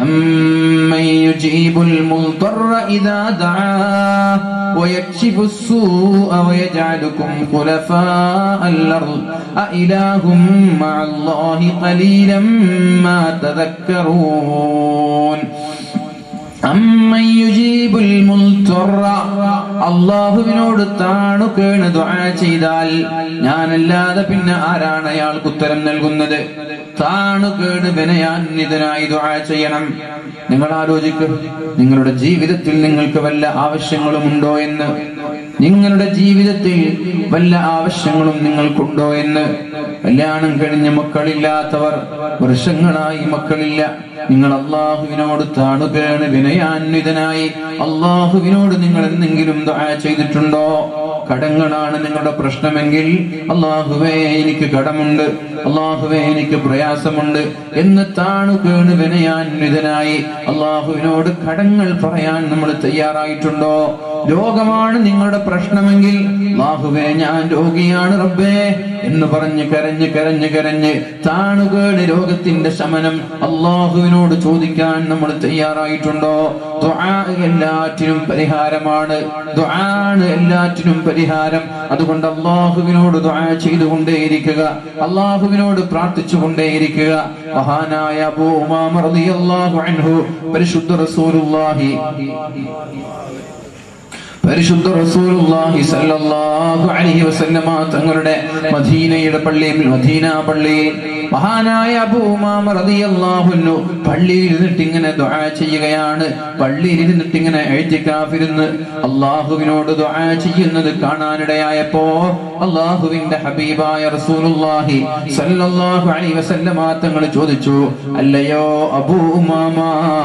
أمن يجيب المضطر إذا دعاه ويكشف السوء ويجعلكم خلفاء الأرض أإله مع الله قليلا ما تذكرون അമ്മൻ യുജീബുൽ മുൽത്തുറ അള്ളാഹുവിനോട് താണു കേണ് ദുആ ചെയ്താൽ ഞാനല്ലാതെ പിന്നെ ആരാണ് അയാൾക്ക് ഉത്തരം നൽകുന്നത് താണു കേട് വിനയാന്വിതനായി ദുആ ചെയ്യണം നിങ്ങൾ ആലോചിക്കുക നിങ്ങളുടെ ജീവിതത്തിൽ നിങ്ങൾക്ക് വല്ല ആവശ്യങ്ങളും ഉണ്ടോ എന്ന് നിങ്ങളുടെ ജീവിതത്തിൽ വല്ല ആവശ്യങ്ങളും നിങ്ങൾക്കുണ്ടോ എന്ന് കല്യാണം കഴിഞ്ഞ മക്കളില്ലാത്തവർ വർഷങ്ങളായി മക്കളില്ല നിങ്ങൾ അള്ളാഹുവിനോട് താണുകയാണ് വിനയാന്വിതനായി അള്ളാഹുവിനോട് നിങ്ങൾ എന്തെങ്കിലും ദുആ ചെയ്തിട്ടുണ്ടോ കടങ്ങളാണ് നിങ്ങളുടെ പ്രശ്നമെങ്കിൽ അള്ളാഹുവേ എനിക്ക് കടമുണ്ട് അള്ളാഹുവേ എനിക്ക് പ്രയാസമുണ്ട് എന്ന് താണുകേണ് വിനയാന്വിതനായി അള്ളാഹുവിനോട് കടങ്ങൾ പറയാൻ നമ്മൾ തയ്യാറായിട്ടുണ്ടോ രോഗമാണ് നിങ്ങളുടെ പ്രശ്നമെങ്കിൽ അള്ളാഹുവേ ഞാൻ രോഗിയാണ് റബ്ബേ എന്ന് പറഞ്ഞ് കരഞ്ഞ് കരഞ്ഞ് കരഞ്ഞ് താണുകേട് രോഗത്തിന്റെ ശമനം അള്ളാഹുവിനോട് ചോദിക്കാൻ നമ്മൾ തയ്യാറായിട്ടുണ്ടോ ദുആ എല്ലാറ്റിനും പരിഹാരമാണ് ദുആണ് എല്ലാറ്റിനും പരിഹാരം അതുകൊണ്ട് അള്ളാഹുവിനോട് ദുആ ചെയ്തുകൊണ്ടേയിരിക്കുക അള്ളാഹുവിനോട് പ്രാർത്ഥിച്ചുകൊണ്ടേയിരിക്കുക മഹാനായ അബൂ ഉമാമ റളിയല്ലാഹു അൻഹു പരിശുദ്ധ റസൂലുള്ളാഹി പരിശുദ്ധ റസൂലുള്ളാഹി സല്ലല്ലാഹു അലൈഹി വസല്ലമ തങ്ങളുടെ മദീനയുടെ പള്ളിയിൽ മദീന പള്ളിയിൽ മഹാനായ അബൂ ഉമാമ റളിയല്ലാഹു അൻഹു പള്ളിയിൽ ഇരുന്നിട്ട് ഇങ്ങനെ ദുആ ചെയ്യുകയാണ് പള്ളിയിൽ ഇരുന്നിട്ട് ഇങ്ങനെ എഴുത്തിക്കാഫിരുന്ന് അള്ളാഹുവിനോട് ദുആ ചെയ്യുന്നത് കാണാനിടയായപ്പോ അള്ളാഹുവിന്റെ ഹബീബായ റസൂലുള്ളാഹി സല്ലല്ലാഹു അലൈഹി വസല്ലമ തങ്ങൾ ചോദിച്ചു അല്ലയോ അബൂ ഉമാമ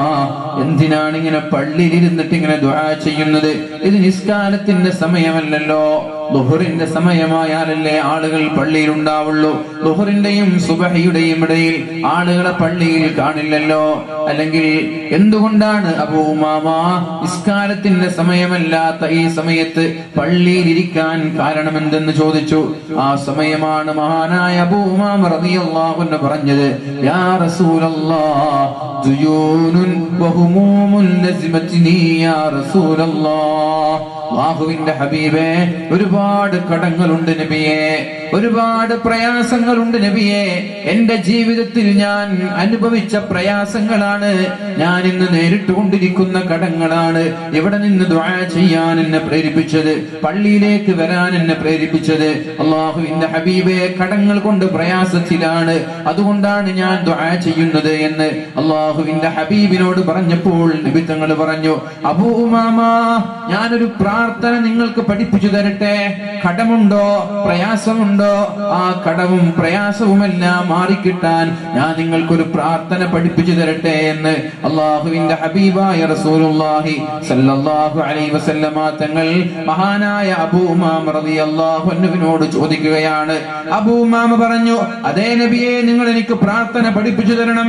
എന്തിനാണ് ഇങ്ങനെ പള്ളിയിൽ ഇരുന്നിട്ട് ഇങ്ങനെ ദുആ ചെയ്യുന്നത് ഇത് നിസ്കാരത്തിന്റെ സമയമല്ലല്ലോ ദുഹറിന്റെ സമയമായാലല്ലേ ആളുകൾ പള്ളിയിൽ ഉണ്ടാവുള്ളൂ ദുഹറിന്റെയും സുബഹയുടെയും ഇടയിൽ ആളുകളെ പള്ളിയിൽ കാണില്ലല്ലോ അല്ലെങ്കിൽ എന്തുകൊണ്ടാണ് അബൂമാമ നിസ്കാരത്തിന്റെ സമയമല്ലാത്ത ഈ സമയത്ത് പള്ളിയിൽ ഇരിക്കാൻ കാരണമെന്തെന്ന് ചോദിച്ചു ആ സമയമാണ് മഹാനായ അബൂമാമ റളിയല്ലാഹു അൻഹു പറഞ്ഞത് യാ റസൂലല്ലാഹ് ദുയൂനുൻ വഹുമൂമുൻ ലസിമത്നി യാ റസൂലല്ലാഹ് അള്ളാഹുവിന്റെ ഹബീബേ ഒരുപാട് കടങ്ങളുണ്ട് നബിയെ ഒരുപാട് പ്രയാസങ്ങളുണ്ട് നബിയെ എന്റെ ജീവിതത്തിൽ ഞാൻ അനുഭവിച്ച പ്രയാസങ്ങളാണ് ഞാൻ ഇന്ന് നേരിട്ട് കൊണ്ടിരിക്കുന്ന കടങ്ങളാണ് ഇവിടെ നിന്ന് ദ്വാ ചെയ്യാൻ എന്നെ പ്രേരിപ്പിച്ചത് പള്ളിയിലേക്ക് വരാൻ എന്നെ പ്രേരിപ്പിച്ചത് അള്ളാഹുവിന്റെ ഹബീബെ കടങ്ങൾ കൊണ്ട് പ്രയാസത്തിലാണ് അതുകൊണ്ടാണ് ഞാൻ ദ്വാ ചെയ്യുന്നത് എന്ന് അള്ളാഹുവിന്റെ ഹബീബിനോട് പറഞ്ഞപ്പോൾ നിബിത്തങ്ങൾ പറഞ്ഞു അബൂമാമ ഞാനൊരു പ്രാർത്ഥന നിങ്ങൾക്ക് പഠിപ്പിച്ചു തരട്ടെ കടമുണ്ടോ പ്രയാസമുണ്ടോ ആ കടവും പ്രയാസവുമെല്ലാം മാറിക്കിട്ടാൻ ഞാൻ നിങ്ങൾക്കൊരു പ്രാർത്ഥന പഠിപ്പിച്ചു തരട്ടെ എന്ന് അള്ളാഹുവിന്റെ ഹബീബായ റസൂലുള്ളാഹി സല്ലല്ലാഹു അലൈഹി വസല്ലമ തങ്ങൾ മഹാനായ അബൂമാമ റളിയല്ലാഹു അൻഹുവിനോട് ചോദിക്കുകയാണ് അബൂമാമ പറഞ്ഞു അതേ നബിയെ നിങ്ങൾ എനിക്ക് പ്രാർത്ഥന പഠിപ്പിച്ചു തരണം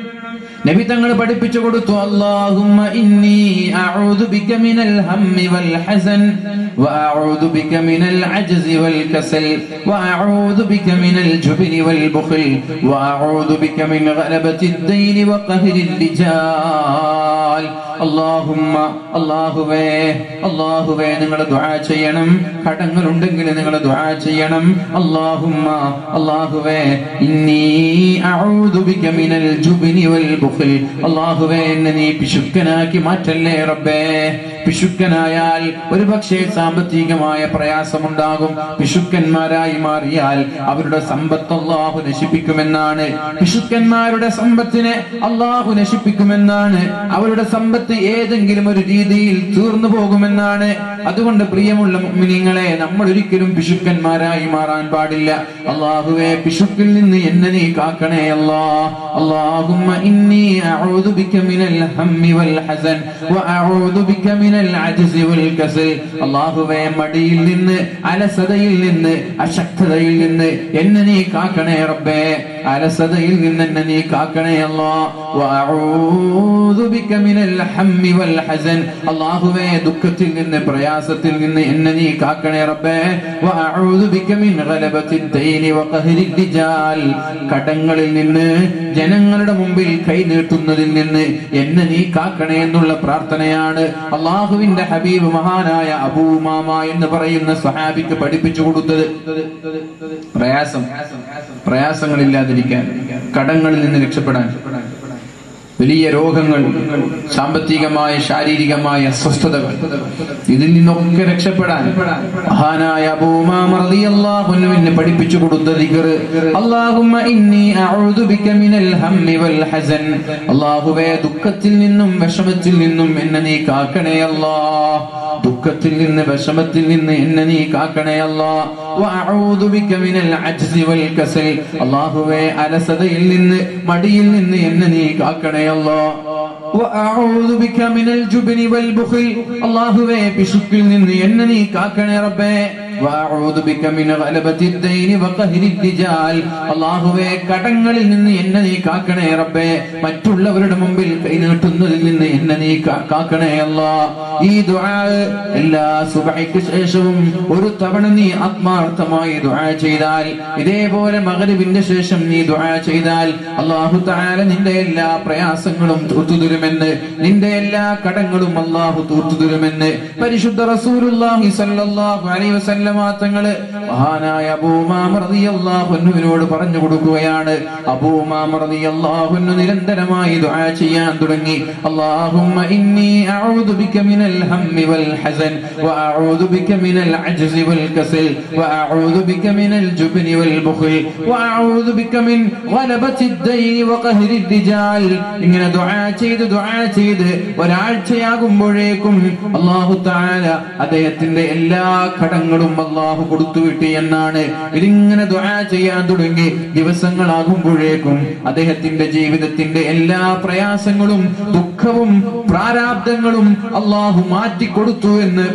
നബി തങ്ങൾ പഠിപ്പിച്ചു കൊടുത്തു അല്ലാഹുമ്മ ഇന്നി അഊദു ബിക മിനൽ ഹമ്മി വൽ ഹസൻ വഅഊദു ബിക മിനൽ അജ്സി വൽ കസൽ വഅഊദു ബിക മിനൽ ജുബ്നി വൽ ബുഖൽ വഅഊദു ബിക മിൻ ഗലബത്തി الدين وقهر الرجال അല്ലാഹുമ്മ അല്ലാഹുവേ അല്ലാഹുവേ നിങ്ങൾ ദുആ ചെയ്യണം കടങ്ങളുണ്ടെങ്കിൽ നിങ്ങൾ ദുആ ചെയ്യണം അല്ലാഹുമ്മ അല്ലാഹുവേ ഇന്നി അഊദു ബിക മിനൽ ജുബ്നി വൽ ബുഖൽ അല്ലാഹുവേ എന്നെ നീ പിശുക്കനാക്കി മാറ്റല്ലേ റബ്ബേ പിശുക്കനായാൽ ഒരുപക്ഷെ സാമ്പത്തികമായ പ്രയാസമുണ്ടാകും പിശുക്കന്മാരായി മാറിയാൽ അവരുടെ സമ്പത്ത് അള്ളാഹു നശിപ്പിക്കുമെന്നാണ് പിശുക്കന്മാരുടെ സമ്പത്തിനെ അള്ളാഹു നശിപ്പിക്കുമെന്നാണ് അവരുടെ സമ്പത്ത് ഏതെങ്കിലും ഒരു രീതിയിൽ തീർന്നു പോകുമെന്നാണ് അതുകൊണ്ട് പ്രിയമുള്ള മുഅ്മിനീങ്ങളെ നമ്മൾ ഒരിക്കലും പിശുക്കന്മാരായി മാറാൻ പാടില്ല അള്ളാഹുവെ പിശുക്കിൽ നിന്ന് എന്നെ നീ കാക്കണേ അല്ലാ اللهم إني أعوذ بك من الهم والحزن وأعوذ بك من العجز والكسل അള്ളാഹുവേ മടിയിൽ നിന്ന് അലസതയിൽ നിന്ന് അശക്തതയിൽ നിന്ന് എന്നെ നീ കാക്കണേ റബ്ബേ അലസതയിൽ നിന്ന് എന്നെ നീ കാക്കണേ അല്ലാ വഅഊദു ബിക മിനൽ ഹമ്മി വൽ ഹസൻ അല്ലാഹുവേ ദുഃഖത്തിൽ നിന്ന് പ്രയാസത്തിൽ നിന്ന് എന്നെ നീ കാക്കണേ റബ്ബേ വഅഊദു ബിക മിൻ ഗലബത്തി ദൈനി വഖഹരി റിജാൽ കടങ്ങളിൽ നിന്ന് ജനങ്ങളുടെ മുമ്പിൽ കൈ നീട്ടുന്നതിൽ നിന്ന് എന്നെ നീ കാക്കണേ എന്നുള്ള പ്രാർത്ഥനയാണ് അള്ളാഹുവിന്റെ ഹബീബ് മഹാനായ അബൂമാമ എന്ന് പറയുന്ന സ്വഹാബിക്ക് പഠിപ്പിച്ചു കൊടുത്തത് പ്രയാസം പ്രയാസങ്ങളില്ലാതിരിക്കാൻ കടങ്ങളിൽ നിന്ന് രക്ഷപ്പെടാൻ വലിയ രോഗങ്ങൾ സാമ്പത്തികമായ ശാരീരികമായ അസ്വസ്ഥതകൾ ഇതിൽ നിന്നൊക്കെ രക്ഷപ്പെടാൻ മഹാനായ അബൂമാറിയാഹുവിനെ പഠിപ്പിച്ചു കൊടുത്ത ദിഗർ അല്ലാഹുമ്മ ഇന്നി അഊദു ബിക മിനൽ ഹമ്മി വൽ ഹസൻ അല്ലാഹുവേ ദുഃഖത്തിൽ നിന്നും വിഷമത്തിൽ നിന്നും എന്നെ നീ കാക്കണേ അല്ലാ ദുഃഖത്തിൽ നിന്ന് വിഷമത്തിൽ നിന്ന് എന്നെ നീ കാക്കണേ അല്ലാ വഅഊദു ബിക മിനൽ അജ്സി വൽ കസൽ അല്ലാഹുവേ അലസതയിൽ നിന്ന് മടിയിൽ നിന്ന് എന്നെ നീ കാക്കണേ അല്ലാ വഅഊദു ബിക മിനൽ ജുബ്നി വൽ ബുഖൽ അല്ലാഹുവേ പിശുക്കിൽ നിന്ന് എന്നെ നീ കാക്കണേ റബ്ബേ വഅഊദു ബിക മിൻ ഗലബത്തി ദൈനി വഖഹരി റിജാൽ അല്ലാഹുവേ കടങ്ങളിൽ നിന്ന് എന്നെ നീ കാക്കണേ റബ്ബേ മറ്റുള്ളവരുടെ മുമ്പിൽ കൈ നീട്ടുന്നതിൽ നിന്ന് എന്നെ നീ കാ- കാക്കണേ അല്ലാ ഈ ദുആ എല്ലാ സുബഹിക്ക് ശേഷവും ഒരു തവണ നീ ആത്മാർത്ഥമായി ദുആ ചെയ്താൽ ഇതേപോലെ മഗ്രിബിന്റെ ശേഷം നീ ദുആ ചെയ്താൽ അല്ലാഹു തആല നിന്റെ എല്ലാ പ്രയാസങ്ങളും തൂത്തുതരുമെന്ന് നിന്റെ എല്ലാ കടങ്ങളും അല്ലാഹു തൂത്തുതരുമെന്ന് പരിശുദ്ധ റസൂലുള്ളാഹി സ്വല്ലല്ലാഹു അലൈഹി വസല്ലമ തങ്ങള് മഹാനായ അബൂമാമ റളിയല്ലാഹു അൻഹുവിനോട് പറഞ്ഞു കൊടുക്കുകയാണ് അബൂമാമ റളിയല്ലാഹു അൻഹു നിരന്തരമായി ദുആ ചെയ്യാൻ തുടങ്ങി അല്ലാഹുമ്മ ഇന്നി അഊദു ബിക മിനൽ ഹമ്മി വൽ ഹസൻ വഅഊദു ബിക മിനൽ അജ്സി വൽ കസൽ വഅഊദു ബിക മിനൽ ജുബ്നി വൽ ബുഖൽ വഅഊദു ബിക മിൻ ഗലബത്തി الدين وقهر الرجال ഇങ്ങനെ ദുആ ചെയ്ത് ദുആ ചെയ്ത് ഒരാഴ്ചയാകുമ്പോഴേക്കും അല്ലാഹു തആല അദ്ദേഹത്തിന്റെ എല്ലാ കടങ്ങളും അല്ലാഹു കൊടുത്തു വിട്ടു എന്നാണ് ഇതിങ്ങനെ ദുആ ചെയ്യാൻ തുടങ്ങി ദിവസങ്ങളാകുമ്പോഴേക്കും അദ്ദേഹത്തിന്റെ ജീവിതത്തിന്റെ എല്ലാ പ്രയാസങ്ങളും ദുഃഖവും പ്രാരാബ്ദങ്ങളും അല്ലാഹു മാറ്റിക്കൊടുത്തു എന്ന്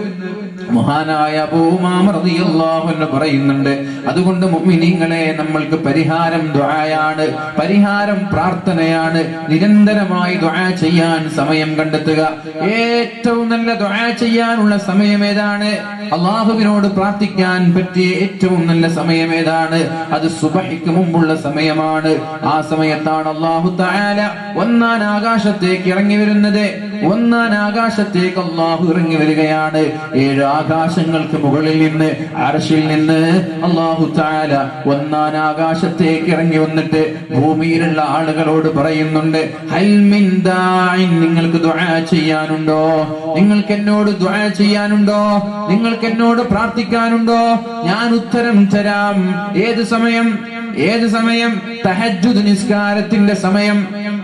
മഹാനായ അബൂമാമറിയാഹു പറയുന്നുണ്ട് അതുകൊണ്ട് മുഅ്മിനീങ്ങളെ നമ്മൾക്ക് പരിഹാരം ദുആയാണ് പരിഹാരം പ്രാർത്ഥനയാണ് നിരന്തരമായി ദുആ ചെയ്യാൻ സമയം കണ്ടെത്തുക ഏറ്റവും നല്ല ദുആ ചെയ്യാനുള്ള സമയം ഏതാണ് അള്ളാഹുവിനോട് പ്രാർത്ഥിക്കാൻ പറ്റിയ ഏറ്റവും നല്ല സമയം ഏതാണ് അത് സുബഹിക്ക് മുമ്പുള്ള സമയമാണ് ആ സമയത്താണ് അള്ളാഹു തആല ഒന്നാൻ ആകാശത്തേക്ക് ഇറങ്ങി വരുന്നത് ഒന്നാൻ ആകാശത്തേക്ക് അള്ളാഹു ഇറങ്ങി വരികയാണ് ഏഴ് ആകാശങ്ങൾക്ക് മുകളിൽ നിന്ന് അർഷിൽ നിന്ന് അള്ളാഹു താല ഒന്നാൻ ആകാശത്തേക്ക് ഇറങ്ങി വന്നിട്ട് ഭൂമിയിലുള്ള ആളുകളോട് പറയുന്നുണ്ട് "ഹൽ മിൻ ദാഇൻ?" നിങ്ങൾക്ക് ദുആ ചെയ്യാനുണ്ടോ നിങ്ങൾക്ക് എന്നോട് ദുആ ചെയ്യാനുണ്ടോ നിങ്ങൾക്ക് എന്നോട് പ്രാർത്ഥിക്കാനുണ്ടോ ഞാൻ ഉത്തരം തരാം ഏത് സമയം ഏത് സമയം തഹജ്ജുദ് നിസ്കാരത്തിന്റെ സമയം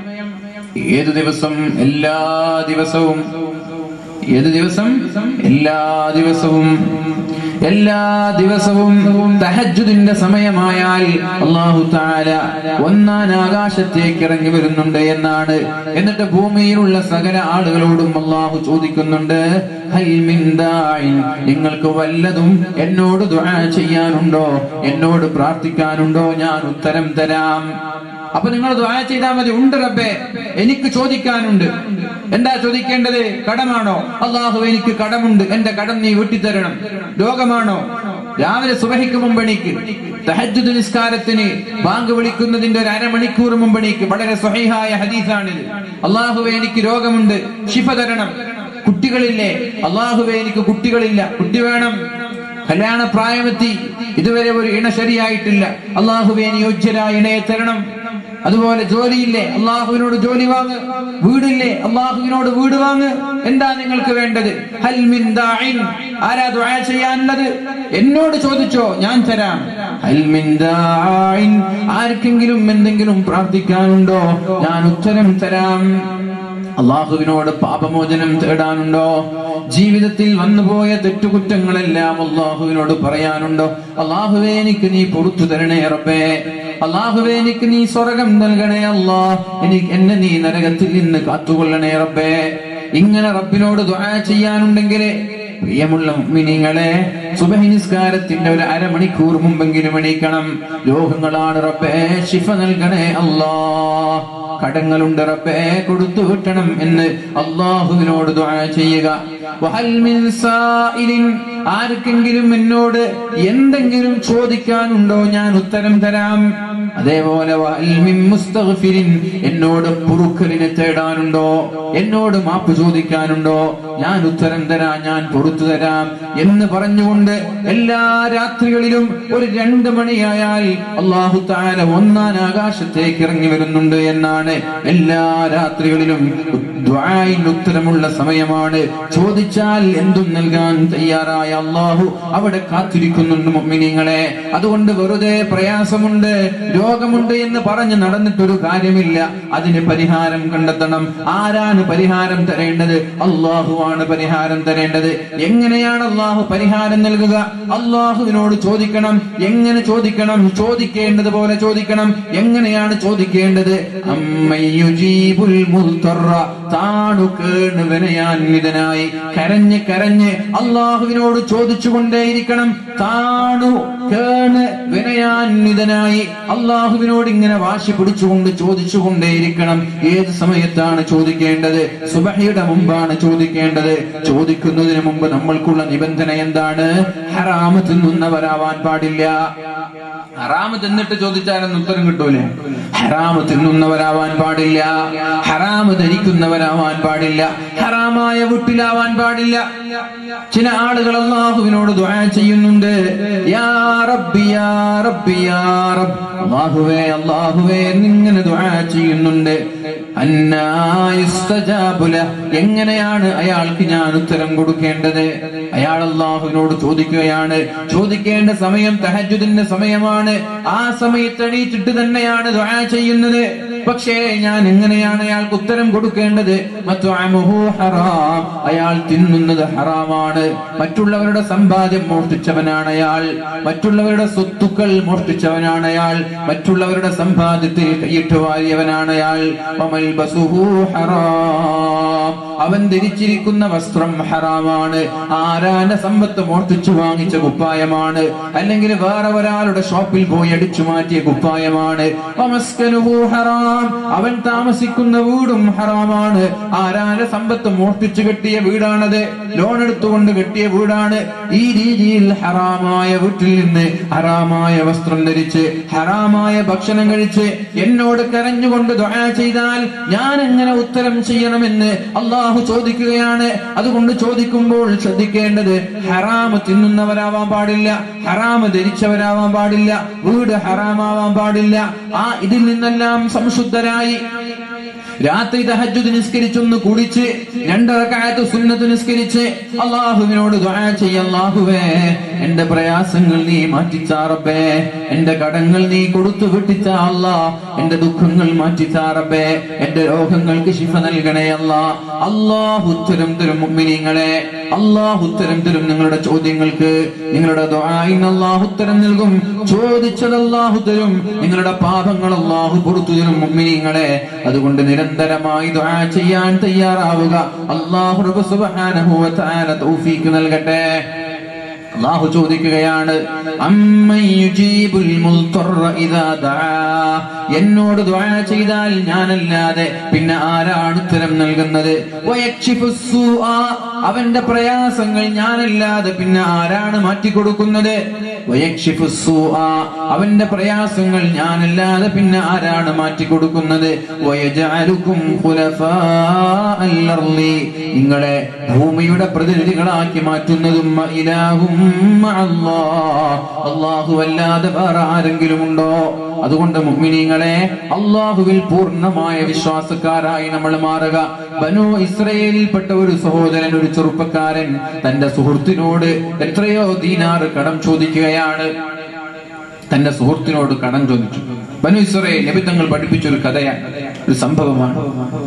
ഏത് ദിവസം എല്ലാ ദിവസവും ഏത് ദിവസം എല്ലാ ദിവസവും എല്ലാ ദിവസവും തഹജ്ജുദിന്റെ സമയമായാൽ അള്ളാഹു താല ഒന്നാൻ ആകാശത്തേക്ക് ഇറങ്ങി വരുന്നുണ്ട് എന്നാണ് എന്നിട്ട് ഭൂമിയിലുള്ള സകല ആളുകളോടും അള്ളാഹു ചോദിക്കുന്നുണ്ട് "ഹൽ മിൻ ദാഇൻ?" നിങ്ങൾക്ക് വല്ലതും എന്നോട് ദുആ ചെയ്യാനുണ്ടോ എന്നോട് പ്രാർത്ഥിക്കാനുണ്ടോ ഞാൻ ഉത്തരം തരാം അപ്പൊ നിങ്ങൾ ദ്വായ ചെയ്താൽ മതി ഉണ്ട് റബ്ബേ എനിക്ക് ചോദിക്കാനുണ്ട് എന്താ ചോദിക്കേണ്ടത് കടമാണോ അള്ളാഹു എനിക്ക് കടമുണ്ട് എന്റെ കടം നീ വീട്ടിത്തരണം രോഗമാണോ രാവിലെ സുബഹിക്ക് മുമ്പ് എണീക്ക് തഹജ്ജുദ് നിസ്കാരത്തിന് ബാങ്ക് വിളിക്കുന്നതിന്റെ ഒരു അരമണിക്കൂർ മുമ്പ് എണീക്ക് വളരെ സ്വഹീഹായ ഹദീസാണിത് അള്ളാഹുവെ എനിക്ക് രോഗമുണ്ട് ശിഫ തരണം കുട്ടികളില്ലേ അള്ളാഹുവെ എനിക്ക് കുട്ടികളില്ല കുട്ടി വേണം കല്യാണ പ്രായമെത്തി ഇതുവരെ ഒരു ഇണ ശരിയായിട്ടില്ല അള്ളാഹുവെ നീ യോഗ്യരായ ഇണയെ തരണം അതുപോലെ ജോലിയില്ലേ അള്ളാഹുവിനോട് ജോലി വാങ്ങ് വീടില്ലേ അള്ളാഹുവിനോട് വീട് വാങ്ങ് എന്താ നിങ്ങൾക്ക് വേണ്ടത് ഹൽ മിൻ ദാഇൻ ആരാ ദുആ ചെയ്യാനുള്ളത് എന്നോട് ചോദിച്ചോ ഞാൻ തരാം ഹൽ മിൻ ദാഇൻ ആർക്കെങ്കിലും എന്തെങ്കിലും പ്രാർത്ഥിക്കാനുണ്ടോ ഞാൻ ഉത്തരം തരാം അള്ളാഹുവിനോട് പാപമോചനം തേടാനുണ്ടോ ജീവിതത്തിൽ വന്നുപോയ തെറ്റുകുറ്റങ്ങളെല്ലാം അള്ളാഹുവിനോട് പറയാനുണ്ടോ അള്ളാഹുവേ എനിക്ക് നീ പുറത്തു തരണേ റബ്ബേ അള്ളാഹുവേ എനിക്ക് നീ സ്വർഗം നൽകണേ അല്ലാ എനിക്ക് എന്നെ നീ നരകത്തിൽ നിന്ന് കാത്തുകൊള്ളണേ റബ്ബേ ഇങ്ങനെ റബ്ബിനോട് ദുആ ചെയ്യാനുണ്ടെങ്കിൽ പ്രിയമുള്ള മിനിങ്ങളെ സുബഹി നിസ്കാരത്തിന്റെ ഒരു അരമണിക്കൂർ മുമ്പെങ്കിലും എണീക്കണം രോഗങ്ങളാണ് റബ്ബേ ശിഫ നൽകണേ അല്ലാ കടങ്ങളുണ്ട് റബ്ബേ കൊടുത്തു വിട്ടണം എന്ന് അള്ളാഹുവിനോട് ദുആ ചെയ്യുക വഹൽ മിൻ സായിലിൻ ആർക്കെങ്കിലും എന്നോട് എന്തെങ്കിലും ചോദിക്കാനുണ്ടോ ഞാൻ ഉത്തരം തരാം അതേപോലെ വഹൽ മിൻ മുസ്തഗ്ഫിരിൻ എന്നോട് പുറുക്കലിനെ തേടാനുണ്ടോ എന്നോട് മാപ്പ് ചോദിക്കാനുണ്ടോ ഞാൻ ഉത്തരം തരാം ഞാൻ പുറത്തു തരാം എന്ന് പറഞ്ഞുകൊണ്ട് എല്ലാ രാത്രികളിലും ഒരു രണ്ട് മണിയായാൽ അള്ളാഹു താല ഒന്നാം ആകാശത്തേക്ക് ഇറങ്ങി വരുന്നുണ്ട് എന്നാണ് എല്ലാ രാത്രികളിലും ദ്വായിന് ഉത്തരമുള്ള സമയമാണ് ചോദിച്ചാൽ എന്തും നൽകാൻ തയ്യാറായ അള്ളാഹു അവിടെ കാത്തിരിക്കുന്നുണ്ട് മുഅ്മിനീങ്ങളെ അതുകൊണ്ട് വെറുതെ പ്രയാസമുണ്ട് രോഗമുണ്ട് എന്ന് പറഞ്ഞ് നടന്നിട്ടൊരു കാര്യമില്ല അതിന് പരിഹാരം കണ്ടെത്തണം ആരാണ് പരിഹാരം തരേണ്ടത് അള്ളാഹുവാണ് പരിഹാരം തരേണ്ടത് എങ്ങനെയാണ് അള്ളാഹു പരിഹാരം നൽകുക അള്ളാഹുവിനോട് ചോദിക്കണം എങ്ങനെ ചോദിക്കണം ചോദിക്കേണ്ടത് പോലെ ചോദിക്കണം എങ്ങനെയാണ് ചോദിക്കേണ്ടത് അമ്മയുജീബുൽ മുൽത്തറ താണു കേണ് വിനയാന്വിതനായി കരഞ്ഞ് കരഞ്ഞ് അള്ളാഹുവിനോട് ചോദിച്ചുകൊണ്ടേയിരിക്കണം താണു കേണ് വിനയാന്വിതനായി അള്ളാഹുവിനോട് ഇങ്ങനെ വാശി പിടിച്ചുകൊണ്ട് ചോദിച്ചുകൊണ്ടേയിരിക്കണം ഏത് സമയത്താണ് ചോദിക്കേണ്ടത് സുബഹയുടെ മുമ്പാണ് ചോദിക്കേണ്ടത് ചോദിക്കുന്നതിന് മുമ്പ് നമ്മൾക്കുള്ള നിബന്ധന എന്താണ് ഹറാമ് തിന്നുന്നവരാവാൻ പാടില്ല ഹറാമ് തിന്നിട്ട് ചോദിച്ചാലൊന്നും ഉത്തരം കിട്ടൂലേ ഹറാമ് തിന്നുന്നവരാവാൻ പാടില്ല ഹറാമ് ധരിക്കുന്നവരാവാൻ പാടില്ല ഹറാമായ വീട്ടിലാവാൻ പാടില്ല ചില ആളുകൾ അള്ളാഹുവിനോട് ദുആ ചെയ്യുന്നുണ്ട് യാ റബ്ബി യാ റബ്ബി യാ റബ്ബ് അള്ളാഹുവേ അള്ളാഹുവേ എന്നിങ്ങനെ ദുആ ചെയ്യുന്നുണ്ട് അന്നാ യുസ്തജാബു ലഹ്. എങ്ങനെയാണ് അയാൾക്ക് ഞാൻ ഉത്തരം കൊടുക്കേണ്ടത് അയാൾ അള്ളാഹുവിനോട് ചോദിക്കുകയാണ് ചോദിക്കേണ്ട സമയം തഹജുദിന്റെ സമയമാണ് ആ സമയത്ത് എണീറ്റിട്ട് തന്നെയാണ് ദുആ ചെയ്യുന്നത് പക്ഷേ ഞാൻ എങ്ങനെയാണ് അയാൾക്ക് ഉത്തരം കൊടുക്കേണ്ടത് മത്വഅമുഹു ഹറാം അയാൾ തിന്നുന്നത് ഹറാമാണ് മറ്റുള്ളവരുടെ സമ്പാദ്യം മോഷ്ടിച്ചവനാണ് അയാൾ മറ്റുള്ളവരുടെ സ്വത്തുക്കൾ മോഷ്ടിച്ചവനാണ് അയാൾ മറ്റുള്ളവരുടെ സമ്പാദ്യത്തിൽ കൈയിട്ട് വാരിയവനാണ് അയാൾ വമൽബസുഹു ഹറാം അവൻ ധരിച്ചിരിക്കുന്ന വസ്ത്രം ഹറാമാണ് ആരാന്റെ സമ്പത്ത് മോഷ്ടിച്ചു വാങ്ങിച്ച കുപ്പായമാണ് അല്ലെങ്കിൽ വേറെ ഒരാളുടെ ഷോപ്പിൽ പോയി അടിച്ചു മാറ്റിയ കുപ്പായമാണ് വമസ്കനുഹു ഹറാം അവൻ താമസിക്കുന്ന വീടും ഹറാമാണ് ആരാന്റെ സമ്പത്ത് മോഷ്ടിച്ചു കെട്ടിയ വീടാണത് ലോൺ എടുത്തുകൊണ്ട് കെട്ടിയ വീടാണ് ഈ രീതിയിൽ ഹറാമായ വീട്ടിൽ നിന്ന് ഹറാമായ വസ്ത്രം ധരിച്ച് ഹറാമായ ഭക്ഷണം കഴിച്ച് എന്നോട് കരഞ്ഞുകൊണ്ട് ദുആ ചെയ്താൽ ഞാൻ എങ്ങനെ ഉത്തരം ചെയ്യണമെന്ന് അള്ളാഹു ചോദിക്കുകയാണ് അതുകൊണ്ട് ചോദിക്കുമ്പോൾ ശ്രദ്ധിക്കേണ്ടത് ഹറാമ് തിന്നുന്നവരാവാൻ പാടില്ല ഹറാമ് ധരിച്ചവരാവാൻ പാടില്ല വീട് ഹറാമാവാൻ പാടില്ല ആ ഇതിൽ നിന്നെല്ലാം സംശുദ്ധരായി രാത്രി തഹജ്ജുദ് നിസ്കരിച്ചൊന്ന് കുടിച്ച് രണ്ടറക്കായത്ത് സുന്നത്ത് നിസ്കരിച്ച് അള്ളാഹുവിനോട് ദുആ ചെയ്യ അള്ളാഹുവേ എന്റെ പ്രയാസങ്ങൾ നീ മാറ്റിച്ചാറബേ എന്റെ കടങ്ങൾ നീ കൊടുത്തു വിട്ടിച്ച അല്ലാ എന്റെ ദുഃഖങ്ങൾ മാറ്റിച്ചാറബേ എന്റെ രോഗങ്ങൾക്ക് ശിഫ നൽകണേ അല്ലാ അള്ളാഹു ഉത്തരം തരും മുമ്മിനിങ്ങളെ അള്ളാഹു ഉത്തരം തരും നിങ്ങളുടെ ചോദ്യങ്ങൾക്ക് നിങ്ങളുടെ ദുആഇന് അള്ളാഹു ഉത്തരം നൽകും ചോദിച്ചത് അള്ളാഹു തരും നിങ്ങളുടെ പാപങ്ങൾ അള്ളാഹു പുറത്തു തരും മുമ്മിനിങ്ങളെ അതുകൊണ്ട് നിരന്തരമായി ദുആ ചെയ്യാൻ തയ്യാറാവുക അള്ളാഹു റബ്ബ് സുബ്ഹാനഹു വ തആല തൗഫീഖ് നൽകട്ടെ അള്ളാഹു ചോദിക്കുകയാണ് അമ്മൻ യുജീബുൽ മുൽത്തറ ഇദാ ദആ എന്നോട് ദുആ ചെയ്താൽ ഞാനല്ലാതെ പിന്നെ ആരാണ് ഉത്തരം നൽകുന്നത് വയക്ഷിഫുസ് സൂആ അവന്റെ പ്രയാസങ്ങൾ ഞാനല്ലാതെ പിന്നെ ആരാണ് മാറ്റിക്കൊടുക്കുന്നത് വയക്ഷിഫുസ് സൂആ അവന്റെ പ്രയാസങ്ങൾ ഞാനല്ലാതെ പിന്നെ ആരാണ് മാറ്റിക്കൊടുക്കുന്നത് വയജഅലുക്കും ഖുലഫാഅൽ അർളി നിങ്ങളെ ഭൂമിയുടെ പ്രതിനിധികളാക്കി മാറ്റുന്നതും ഇലാഹും മഅല്ലാഹ് അല്ലാഹു അല്ലാതെ വേറെ ആരെങ്കിലും ഉണ്ടോ അതുകൊണ്ട് മുഅ്മിനീങ്ങളെ അള്ളാഹുവിൽ പൂർണ്ണമായ വിശ്വാസക്കാരായി നമ്മൾ മാറുക ബനു ഇസ്രയേലിൽപ്പെട്ട ഒരു സഹോദരൻ ഒരു ചെറുപ്പക്കാരൻ തന്റെ സുഹൃത്തിനോട് എത്രയോ ദീനാറ് കടം ചോദിക്കുകയാണ് തന്റെ സുഹൃത്തിനോട് കടം ചോദിച്ചു ബനു ഇസ്രയേൽ നബിത്തങ്ങൾ പഠിപ്പിച്ച ഒരു കഥയാണ് ഒരു സംഭവമാണ്